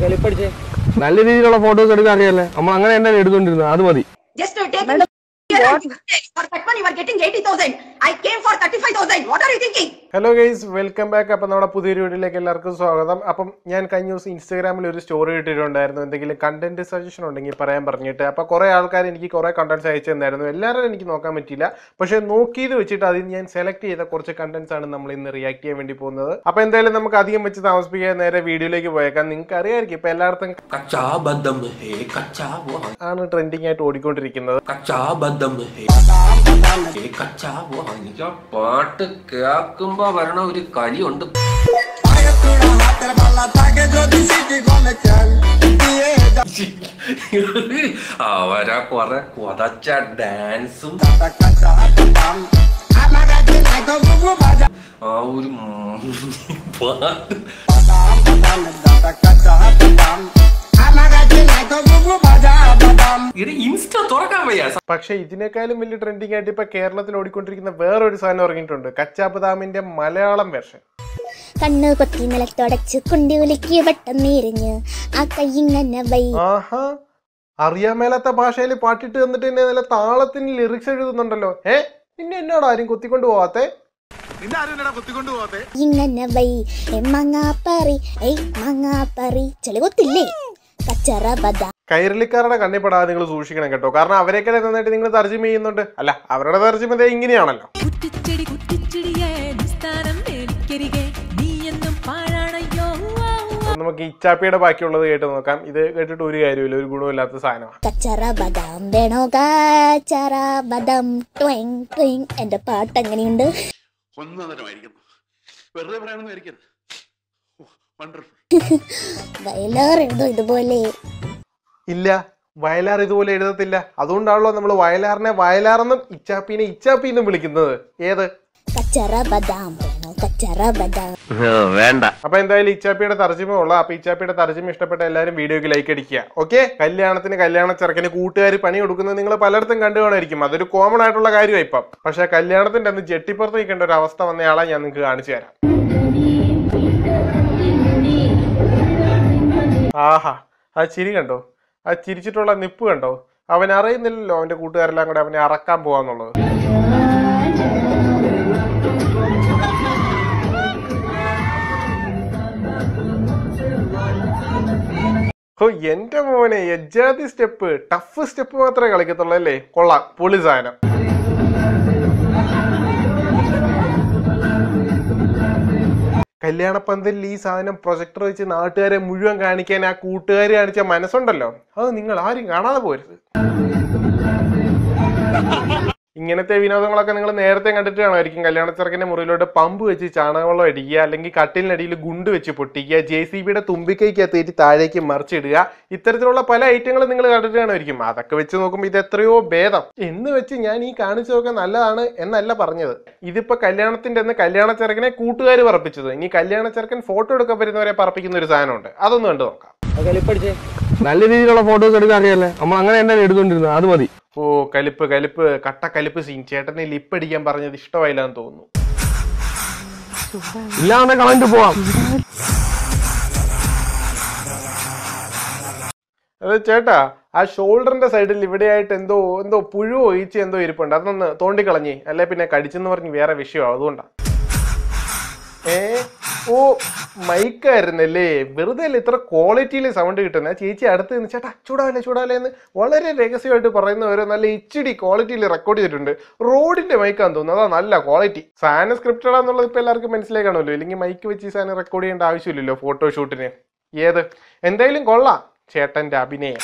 കലിപ്പടിച്ചേ നല്ല രീതിയിലുള്ള ഫോട്ടോസ് എടുക്കാൻ അറിയാല്ലേ നമ്മൾ അങ്ങനെ തന്നെ എടുത്തോണ്ടിരുന്നത് അത് മതി Just to take Madam, for that one you are getting 80,000. I came for 35,000. What are you thinking? Hello guys welcome back അപ്പം നമ്മുടെ പുതിയൊരു വീഡിയോയിലേക്ക് എല്ലാവർക്കും സ്വാഗതം അപ്പം ഞാൻ കഴിഞ്ഞ ദിവസം ഇൻസ്റ്റാഗ്രാമിൽ ഒരു സ്റ്റോറി ഇട്ടിട്ടുണ്ടായിരുന്നു എന്തെങ്കിലും കണ്ടന്റ് സജഷൻ ഉണ്ടെങ്കിൽ പറയാൻ പറഞ്ഞിട്ട് അപ്പോൾ കുറേ ആൾക്കാർ എനിക്ക് കുറേ കണ്ടന്റ്സ് അയച്ചു തന്നായിരുന്നു എല്ലാവരും എനിക്ക് നോക്കാൻ പറ്റിയില്ല പക്ഷേ നോക്കിയത് വെച്ചിട്ട് അതിൽ ഞാൻ സെലക്ട് ചെയ്ത കുറച്ച് കണ്ടന്റ്സ് ആണ് നമ്മൾ ഇന്ന് റിയാക്ട് ചെയ്യാൻ വേണ്ടി പോകുന്നത് അപ്പോൾ എന്തായാലും നമുക്ക് അധികം വെച്ച് താമസിപ്പിക്കാൻ നേരെ വീഡിയോയിലേക്ക് പോയേക്കാം നിങ്ങൾക്ക് അറിയാമായിരിക്കും ഇപ്പോൾ എല്ലായിടത്തും कच्चा बदम है कच्चा वो ആണ് ട്രെൻഡിങ് ആയിട്ട് ഓടിക്കൊണ്ടിരിക്കുന്നത് കച്ചാ ബദം ഹേ ഏ കച്ചാ वो എനിക്ക് ആ പാട്ട് കേൾക്കുമ്പോ വരണ ഒരു കലിയുണ്ട് അവരാ കൊറേ കൊതച്ച ഡാൻസും ആ ഒരു പാട്ട് ഇത് ഇൻസ്റ്റ തുറക്കാൻ വയ്യ പക്ഷേ ഇതിനേക്കാളും വലിയ ട്രെൻഡിങ് ആയിട്ട് ഇപ്പൊ കേരളത്തിൽ ഓടിക്കൊണ്ടിരിക്കുന്ന വേറൊരു സാധനം ഇറങ്ങിയിട്ടുണ്ട് കച്ചാബദാമിന്റെ മലയാളം വെർഷൻ കണ്ണ് കൊത്തി നിലത്തൊടച്ച് കുണ്ടി ഉലുക്കി വെട്ടന്നീരിഞ്ഞ് ആ കൈയിങ്ങനെ വൈ ആഹാ അറിയാൻ മേലാത്ത ഭാഷയിൽ പാട്ടിട്ട് തന്നിട്ട് എന്നെ നല്ല താളത്തിന് ലിറിക്സ് എഴുതുന്നുണ്ടല്ലോ ഏ പിന്നെ എന്നോട് ആരും കൊത്തിക്കൊണ്ട് പോവാത്തെ ഇങ്ങനെ വൈ എ മങ്ങാപ്പറി ഏയ് മങ്ങാപ്പറി ചെളി കൊത്തില്ലേ കച്ചറ ബദ കൈരളിക്കാരുടെ കണ്ണിപ്പെടാതെ നിങ്ങൾ സൂക്ഷിക്കണം കേട്ടോ കാരണം അവരെയൊക്കെ നന്നായിട്ട് നിങ്ങൾ തർജ്ജമ ചെയ്യുന്നുണ്ട് അല്ല അവരുടെ തർജ്ജമ ദേ ഇങ്ങനെയാണല്ലോ കുറ്റിച്ചെടി കുറ്റിച്ചെടിയേ നിസ്താരം എനിക്കരികെ നീ എന്നും പാഴാണയ്യോ അപ്പൊ നമുക്ക് ഇച്ചാപ്പിയുടെ ബാക്കിയുള്ളത് കേട്ട് നോക്കാം ഇത് കേട്ടിട്ട് ഒരു കാര്യമില്ല ഒരു ഗുണമില്ലാത്ത സാധനമാണ് കച്ചറ ബദാം വേണോ കച്ചറ ബദം ട്വിങ് ട്വിങ് എന്റെ പാട്ട് എങ്ങനെയുണ്ട് ഒന്നതരമായിരിക്കുന്നു വെറുതെ പറയാനൊന്നും ആയിരിക്കരുത് വണ്ടർഫുൾ വയലാർ എഴുതോ ഇതുപോലെ ഇല്ല വയലാർ ഇതുപോലെ എഴുതത്തില്ല അതുകൊണ്ടാണല്ലോ നമ്മൾ വയലാറിനെ വയലാറെന്നും ഇച്ചാപ്പിനെ ഇച്ചാപ്പിന്നും വിളിക്കുന്നത് ഏത് കച്ചറ ബദാം വേണോ കച്ചറ ബദാം വേണ്ട അപ്പൊ എന്തായാലും ഇച്ചാപ്പിയുടെ തർജ്ജമ ഉള്ള അപ്പൊ ഇച്ചാപ്പിയുടെ തർജ്ജമ ഇഷ്ടപ്പെട്ട എല്ലാവരും വീഡിയോക്ക് ലൈക്ക് അടിക്കുക ഓക്കെ കല്യാണത്തിന് കല്യാണ ചെറുക്കന് കൂട്ടുകാർ പണി കൊടുക്കുന്നത് നിങ്ങൾ പലയിടത്തും കണ്ടു കാണുമായിരിക്കും അതൊരു കോമൺ ആയിട്ടുള്ള കാര്യമായി ഇപ്പം പക്ഷെ കല്യാണത്തിന്റെ അന്ന് ജെട്ടിപ്പുറത്ത് നിൽക്കേണ്ട ഒരു അവസ്ഥ വന്നയാളെ ഞാൻ നിങ്ങൾക്ക് കാണിച്ചു തരാം ആഹാ ആ ചിരി കണ്ടോ ആ ചിരിച്ചിട്ടുള്ള നിപ്പ് കണ്ടോ അവൻ അറിയുന്നില്ലല്ലോ അവന്റെ കൂട്ടുകാരെല്ലാം കൂടെ അവനെ അറക്കാൻ പോവാന്നുള്ളത് ഓ എന്റെ മോനെ എജാതി സ്റ്റെപ്പ് ടഫ് സ്റ്റെപ്പ് മാത്രമേ കളിക്കത്തുള്ളൂ അല്ലേ കൊള്ളാം പൊളി സാധനം കല്യാണപ്പന്തലിൽ ഈ സാധനം പ്രൊജക്ടർ വെച്ച് നാട്ടുകാരെ മുഴുവൻ കാണിക്കാൻ ആ കൂട്ടുകാർ കാണിച്ച മനസ്സുണ്ടല്ലോ അത് നിങ്ങൾ ആരും കാണാതെ പോരുത് ഇങ്ങനത്തെ വിനോദങ്ങളൊക്കെ നിങ്ങൾ നേരത്തെ കണ്ടിട്ട് കാണുമായിരിക്കും കല്യാണ ചെറുക്കന്റെ മുറിയിലോട്ട് പമ്പ് വെച്ച് ചാണകവെള്ളം അടിക്കുക അല്ലെങ്കിൽ കട്ടിലിനടിയിൽ ഗുണ്ട് വെച്ച് പൊട്ടിക്കുക ജെ സി ബിയുടെ തുമ്പിക്കൈക്കകത്തേറ്റ് താഴേക്ക് മറിച്ചിടുക ഇത്തരത്തിലുള്ള പല ഐറ്റങ്ങളും നിങ്ങൾ കണ്ടിട്ട് കാണുമായിരിക്കും അതൊക്കെ വെച്ച് നോക്കുമ്പോൾ ഇത് എത്രയോ ഭേദം എന്ന് വെച്ച് ഞാൻ ഈ കാണിച്ചതൊക്കെ നല്ലതാണ് എന്നല്ല പറഞ്ഞത് ഇതിപ്പോ കല്യാണത്തിന്റെ അന്ന് കല്യാണ ചെറുക്കനെ കൂട്ടുകാർ പറപ്പിച്ചത് ഇനി കല്യാണ ചെറുക്കൻ ഫോട്ടോ എടുക്കാൻ വരുന്നവരെ പറപ്പിക്കുന്ന ഒരു സാധനമുണ്ട് അതൊന്ന് കണ്ടു നോക്കാം കലിപ്പടിച്ചേ നല്ല രീതിയിലുള്ള ഫോട്ടോസ് എടുക്കാൻ അറിയാല്ലേ നമ്മൾ അങ്ങനെ തന്നെ എടുത്തോണ്ടിരുന്നത് അത് മതി ഓ കലിപ്പ് കലിപ്പ് കട്ട കലിപ്പ് സീൻ ചേട്ടനെ ലിപ്പടിക്കാൻ പറഞ്ഞത് ഇഷ്ടമായില്ല എന്ന് തോന്നുന്നു ഇല്ലാതെ കളഞ്ഞിട്ട് പോവാം അത് ചേട്ടാ ആ ഷോൾഡറിന്റെ സൈഡിൽ ഇവിടെയായിട്ട് എന്തോ എന്തോ പുഴുവോ ഈച്ച എന്തോ ഇരിപ്പുണ്ട് അതൊന്ന് തോണ്ടിക്കളഞ്ഞേ അല്ലെ പിന്നെ കടിച്ചെന്ന് പറഞ്ഞ് വേറെ വിഷയമാണ് അതുകൊണ്ടാ ഏ ഓ മൈക്കായിരുന്നല്ലേ വെറുതെ അല്ലേ ഇത്ര ക്വാളിറ്റിയിൽ സൗണ്ട് കിട്ടുന്നത് ചേച്ചി അടുത്ത് നിന്ന് ചേട്ടാ ചൂടാവില്ലേ ചൂടാവില്ലേ എന്ന് വളരെ രഹസ്യമായിട്ട് പറയുന്ന ഒരു നല്ല ഇച്ചിടി ക്വാളിറ്റിയിൽ റെക്കോർഡ് ചെയ്തിട്ടുണ്ട് റോഡിന്റെ മൈക്കാന്ന് തോന്നുന്നു അതാ നല്ല ക്വാളിറ്റി സാധനം സ്ക്രിപ്റ്റഡ് ആണെന്നുള്ളത് ഇപ്പൊ എല്ലാവർക്കും മനസ്സിലായി കാണുമല്ലോ ഇല്ലെങ്കിൽ മൈക്ക് വെച്ച് ഈ സാധനം റെക്കോർഡ് ചെയ്യേണ്ട ആവശ്യമില്ലല്ലോ ഫോട്ടോഷൂട്ടിന് ഏത് എന്തായാലും കൊള്ളാം ചേട്ടന്റെ അഭിനയം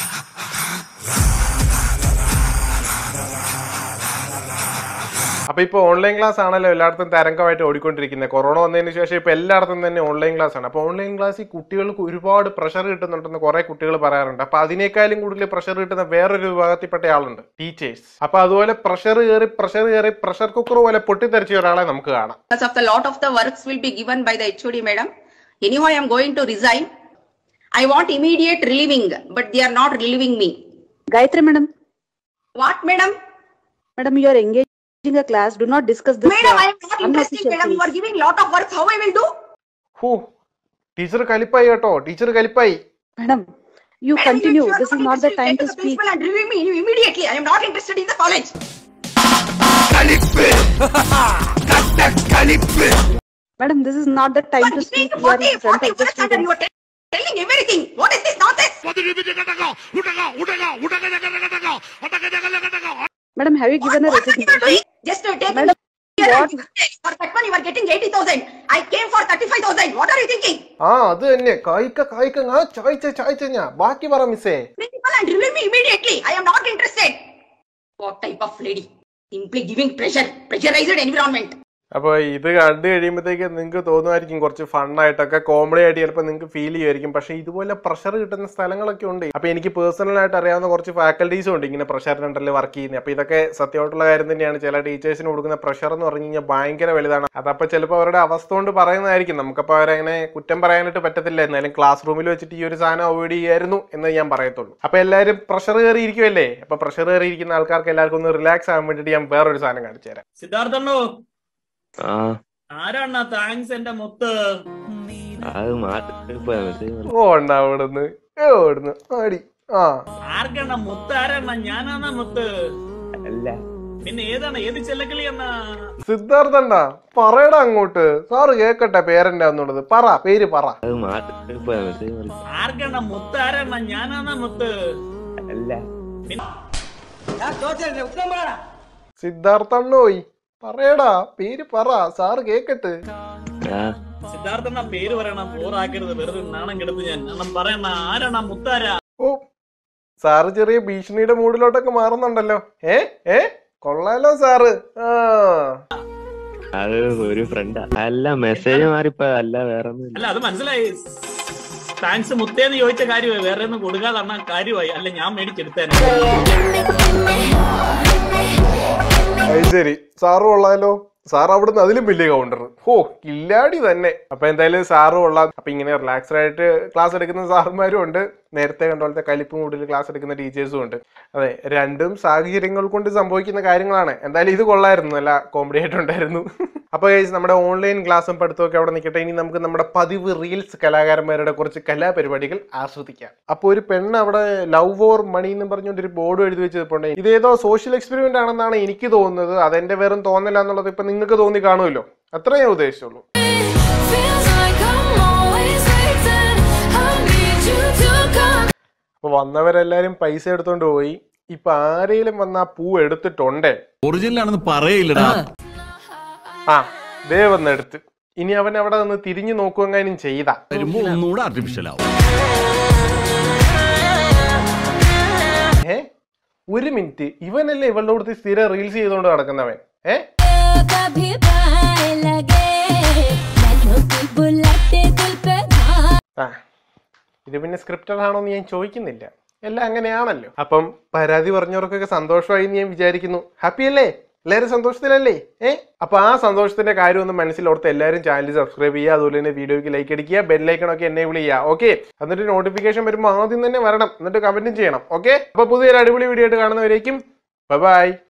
അപ്പൊ ഇപ്പൊ ഓൺലൈൻ ക്ലാസ് ആണല്ലോ എല്ലായിടത്തും തരംഗമായിട്ട് ഓടിക്കൊണ്ടിരിക്കുന്നത് കൊറോണ വന്നതിന് ശേഷം ഇപ്പൊ എല്ലായിടത്തും തന്നെ ഓൺലൈൻ ക്ലാസ് ആണ് അപ്പൊ ഓൺലൈൻ ക്ലാസ്സിൽ കുട്ടികൾക്ക് ഒരുപാട് പ്രഷർ കിട്ടുന്നുണ്ടെന്ന് കുറെ കുട്ടികൾ പറയാറുണ്ട് അപ്പൊ അതിനേക്കാളും കൂടുതൽ പ്രഷർ കിട്ടുന്ന വേറൊരു വിഭാഗത്തിൽപ്പെട്ട ആളുണ്ട് ടീച്ചേഴ്സ് അപ്പൊ അതുപോലെ പ്രഷർ കയറി പ്രഷർ കയറി പ്രഷർ കുക്കർ പോലെ പൊട്ടിത്തെറിച്ച ഒരാളെ നമുക്ക് കാണാം Because of the lot of the works will be given by the HOD madam. Anyhow, I am going to resign. I want immediate relieving, but they are not relieving me. Gayatri madam, What, madam? madam, you are engaging a class. Do not discuss this. Madam, uh, I am not interested, unofficial madam. You are things. giving lot of work. How I will do? ഹൂ teacher കലിപ്പായി കേട്ടോ teacher കലിപ്പായി Madam, you Madam, continue. if you are This is not not the interested, time take to the speak. principal and relieve me immediately. I am not interested in the college. Madam, this is not the You time are to giving speak. We are 40, in front 40 of the questions and you students. are te- telling everything. What is this nonsense? Madam, have you given a What are you resignation? doing? Just to take Madam, here what- and for that one you are getting 80,000. I came for 35,000. What are you thinking? ആ അത് തന്നെ കായ്ക്ക കായ്ക്ക ആ ചായച്ച ചായച്ച ഞാൻ ബാക്കി പറ മിസ്സേ Principal and relieve me immediately. I am not interested. What type of lady? Simply giving pressure, pressurized environment. അപ്പൊ ഇത് കണ്ടു കഴിയുമ്പോഴത്തേക്ക് നിങ്ങൾക്ക് തോന്നുമായിരിക്കും കുറച്ച് ഫണ്ണായിട്ടൊക്കെ കോമഡി ആയിട്ട് ചിലപ്പോൾ നിങ്ങൾക്ക് ഫീൽ ചെയ്യുമായിരിക്കും പക്ഷെ ഇതുപോലെ പ്രഷർ കിട്ടുന്ന സ്ഥലങ്ങളൊക്കെ ഉണ്ട് അപ്പൊ എനിക്ക് പേഴ്സണൽ ആയിട്ട് അറിയാവുന്ന കുറച്ച് ഫാക്കൽറ്റീസും ഉണ്ട് ഇങ്ങനെ പ്രഷർ സെന്ററിൽ വർക്ക് ചെയ്യുന്നത് അപ്പൊ ഇതൊക്കെ സത്യമായിട്ടുള്ള കാര്യം തന്നെയാണ് ചില ടീച്ചേഴ്സിന് കൊടുക്കുന്ന പ്രഷർ എന്ന് പറഞ്ഞു കഴിഞ്ഞാൽ ഭയങ്കര വലുതാണ് അതപ്പോൾ ചിലപ്പോൾ അവരുടെ അവസ്ഥ കൊണ്ട് പറയുന്നതായിരിക്കും നമുക്കപ്പോൾ അവരങ്ങനെ കുറ്റം പറയാനായിട്ട് പറ്റത്തില്ല എന്നാലും ക്ലാസ് റൂമിൽ വെച്ചിട്ട് ഈ ഒരു സാധനം അവോയ്ഡ് ചെയ്യായിരുന്നു എന്ന് ഞാൻ പറയത്തുള്ളൂ അപ്പൊ എല്ലാവരും പ്രഷർ കയറി ഇരിക്കുമല്ലേ അപ്പൊ പ്രഷർ കയറി ഇരിക്കുന്ന ആൾക്കാർക്ക് എല്ലാവർക്കും ഒന്ന് റിലാക്സ് ആകാൻ വേണ്ടിയിട്ട് ഞാൻ വേറൊരു സാധനം കാണിച്ചു തരാം സിദ്ധാർത്ഥണ്ണോ ആ ആരാണ് താങ്ക്സ് എന്റെ മുത്ത് അത് മാറ്റി ഓണ്ട അവിടുന്ന് എവിടുന്ന് ആടി ആ ആർക്കണ്ണ മുത്ത് ആരണ്ണ ഞാനാണ മുത്ത് അല്ല പിന്നെ ഏതാണ് ഏത് ചെല്ലക്കിളി എന്നാ സിദ്ധാർത്ഥണ്ട പറയടാ അങ്ങോട്ട് സാറ് കേക്കട്ടെ പേരെന്താന്നുള്ളത് പറ പേര് പറ അത് മാറ്റി ആർക്കണ്ണ മുത്ത് ആരണ്ണ ഞാനാണ മുത്ത് അല്ല സിദ്ധാർത്ഥണ്ണോയ് പറയടാ പേര് പറ സാറ് കേക്കട്ട് ആ സിദ്ധാർത്ഥണ്ണ പേര് പറയണം ബോറാക്കരുത് വെറുതെ നാണം കെടുത്ത് ഞാൻ അണ്ണം പറയണ ആരാണ് മുത്താരാ ഓ സാറ് ചെറിയ ഭീഷണിയുടെ മൂഡിലോട്ടൊക്കെ മാറുന്നുണ്ടല്ലോ ഏ ഏ കൊള്ളാലോ സാറ് ആ അത് ഒരു ഫ്രണ്ടാ അല്ല മെസ്സേജ് മാറിപ്പോ അല്ല വേറെ ഒന്നും അല്ല അത് മനസ്സിലായി താങ്ക്സ് മുത്തേന്ന് ചോദിച്ച കാര്യമായി വേറെ ഒന്നും കൊടുക്കാതെ അണ്ണ കാര്യമായി അല്ല ഞാൻ മേടിച്ചെടുത്തേനെ അത് ശരി സാറ് കൊള്ളാലോ സാർ അവിടുന്ന് അതിലും വലിയ കൗണ്ടർ ഓ കില്ലാടി തന്നെ അപ്പൊ എന്തായാലും സാറ് കൊള്ളാം അപ്പൊ ഇങ്ങനെ റിലാക്സ്ഡ് ആയിട്ട് ക്ലാസ് എടുക്കുന്ന സാറുമാരും ഉണ്ട് നേരത്തെ കണ്ട പോലത്തെ കലിപ്പ് മൂഡിൽ ക്ലാസ് എടുക്കുന്ന ടീച്ചേഴ്സും ഉണ്ട് അതെ രണ്ടും സാഹചര്യങ്ങൾ കൊണ്ട് സംഭവിക്കുന്ന കാര്യങ്ങളാണ് എന്തായാലും ഇത് കൊള്ളായിരുന്നു നല്ല കോമഡി ആയിട്ടുണ്ടായിരുന്നു അപ്പൊ guys, നമ്മുടെ ഓൺലൈൻ ക്ലാസ്സും പഠിത്തമൊക്കെ അവിടെ നിൽക്കട്ടെ ഇനി നമുക്ക് നമ്മുടെ പതിവ് റീൽസ് കലാകാരന്മാരുടെ കുറച്ച് കലാപരിപാടികൾ ആസ്വദിക്കാം അപ്പോൾ ഒരു പെണ്ണ് അവിടെ ലവ് ഓർ മണി എന്ന് പറഞ്ഞുകൊണ്ട് ഒരു ബോർഡ് എഴുതി വെച്ചപ്പോണ്ട് ഇതേതോ സോഷ്യൽ എക്സ്പെരിമെന്റ് ആണെന്നാണ് എനിക്ക് തോന്നുന്നത് അതെന്റെ വെറും തോന്നല എന്നുള്ളത് ഇപ്പൊ നിങ്ങൾക്ക് തോന്നി കാണുമല്ലോ അത്രേ ഞാൻ ഉദ്ദേശിച്ചുള്ളൂ അപ്പൊ വന്നവരെല്ലാരും പൈസ എടുത്തോണ്ട് പോയി ഇപ്പൊ ആരെങ്കിലും വന്ന ആ പൂ എടുത്തിട്ടുണ്ടേ ഒറിജിനൽ ആണെന്ന് പറയില്ലടാ ആ ദേ വന്നെടുത്ത് ഇനി അവൻ അവിടെ നിന്ന് തിരിഞ്ഞു നോക്കുവെങ്ങാനും ചെയ്താ വരുമ്പോ ഒന്നുകൂടെ ആർട്ടിഫിഷ്യൽ ആവും ഏ ഒരു മിനിറ്റ് ഇവനല്ലേ ഇവളുടെ അടുത്ത് സ്ഥിരം റീൽസ് ചെയ്തോണ്ട് നടക്കുന്നവൻ ഏ ആ ഇത് പിന്നെ സ്ക്രിപ്റ്റഡ് ആണോ എന്ന് ഞാൻ ചോദിക്കുന്നില്ല എല്ലാം അങ്ങനെയാണല്ലോ അപ്പം പരാതി പറഞ്ഞവർക്കൊക്കെ സന്തോഷമായി എന്ന് ഞാൻ വിചാരിക്കുന്നു ഹാപ്പി അല്ലേ എല്ലാവരും സന്തോഷത്തിലല്ലേ ഏ അപ്പൊ ആ സന്തോഷത്തിന്റെ കാര്യം ഒന്ന് മനസ്സിലോർത്ത് എല്ലാവരും ചാനൽ സബ്സ്ക്രൈബ് ചെയ്യുക അതുപോലെ തന്നെ വീഡിയോക്ക് ലൈക്ക് അടിക്കുക ബെല്ലൈക്കൺ ഒക്കെ എനേബിൾ ചെയ്യുക ഓക്കെ എന്നിട്ട് നോട്ടിഫിക്കേഷൻ വരുമ്പോൾ ആദ്യം തന്നെ വരണം എന്നിട്ട് കമന്റും ചെയ്യണം ഓക്കെ അപ്പൊ പുതിയൊരു അടിപൊളി വീഡിയോ ആയിട്ട് കാണുന്നവരേക്കും ബൈ